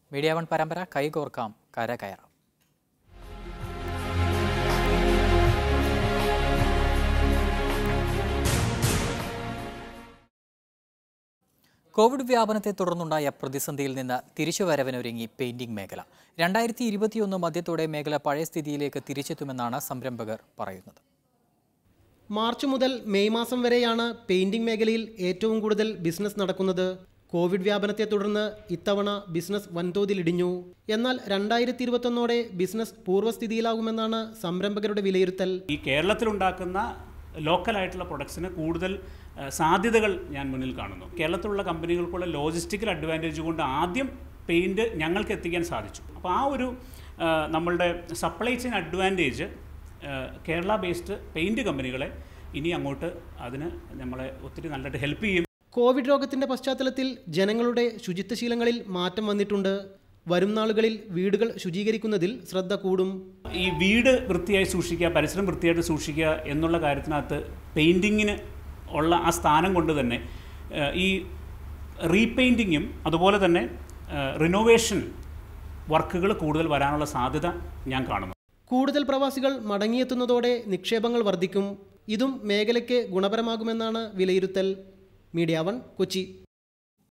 media one പരമ്പര കൈകോർക്കാം കര കയറാം കോവിഡ് വ്യാപനത്തെ തുടർന്നുണ്ടായ പ്രതിസന്ധിയിൽ നിന്ന് തിരിച്ചുവരവിനൊരുങ്ങി പെയിന്റിംഗ് മേഖല രണ്ടായിരത്തി ഇരുപത്തിയൊന്ന് മധ്യത്തോടെ മേഖല പഴയ സ്ഥിതിയിലേക്ക് തിരിച്ചെത്തുമെന്നാണ് സംരംഭകർ പറയുന്നത് മാർച്ച് മുതൽ മെയ് മാസം വരെയാണ് പെയിന്റിംഗ് മേഖലയിൽ ഏറ്റവും കൂടുതൽ ബിസിനസ് നടക്കുന്നത് കോവിഡ് വ്യാപനത്തെ തുടർന്ന് ഇത്തവണ ബിസിനസ് വൻതോതിൽ ഇടിഞ്ഞു എന്നാൽ രണ്ടായിരത്തി ഇരുപത്തൊന്നോടെ ബിസിനസ് പൂർവ്വസ്ഥിതിയിലാകുമെന്നാണ് സംരംഭകരുടെ വിലയിരുത്തൽ ഈ കേരളത്തിലുണ്ടാക്കുന്ന ലോക്കലായിട്ടുള്ള പ്രൊഡക്ട്സിന് കൂടുതൽ ആ, സാധ്യതകൾ ഞാൻ മുന്നിൽ കാണുന്നു കേരളത്തിലുള്ള കമ്പനികൾക്കുള്ള ലോജിസ്റ്റിക്കൽ അഡ്വാൻറ്റേജ് കൊണ്ട് ആദ്യം പെയിൻറ്റ് ഞങ്ങൾക്ക് എത്തിക്കാൻ സാധിച്ചു അപ്പോൾ ആ ഒരു ആ, നമ്മളുടെ supply chain advantage Kerala based paint കമ്പനികളെ ഇനി അങ്ങോട്ട് അതിന് നമ്മളെ ഒത്തിരി നല്ലതായിട്ട് ഹെൽപ്പ് ചെയ്യും കോവിഡ് രോഗത്തിന്റെ പശ്ചാത്തലത്തിൽ ജനങ്ങളുടെ ശുചിത്വശീലങ്ങളിൽ മാറ്റം വന്നിട്ടുണ്ട് വരും നാളുകളിൽ വീടുകൾ ശുചീകരിക്കുന്നതിൽ ശ്രദ്ധ കൂടും ഈ വീട് വൃത്തിയായി സൂക്ഷിക്കുക പരിസരം വൃത്തിയായിട്ട് സൂക്ഷിക്കുക എന്നുള്ള കാര്യത്തിനകത്ത് പെയിൻറ്റിങ്ങിന് ഉള്ള ആ സ്ഥാനം കൊണ്ട് തന്നെ ഏഹ്, ഈ റീപെയിൻറ്റിങ്ങും അതുപോലെ തന്നെ റിനോവേഷൻ വർക്കുകൾ കൂടുതൽ വരാനുള്ള സാധ്യത ഞാൻ കാണുന്നു കൂടുതൽ പ്രവാസികൾ മടങ്ങിയെത്തുന്നതോടെ നിക്ഷേപങ്ങൾ വർദ്ധിക്കും ഇതും മേഖലയ്ക്ക് ഗുണപരമാകുമെന്നാണ് വിലയിരുത്തൽ മീഡിയ വൺ കൊച്ചി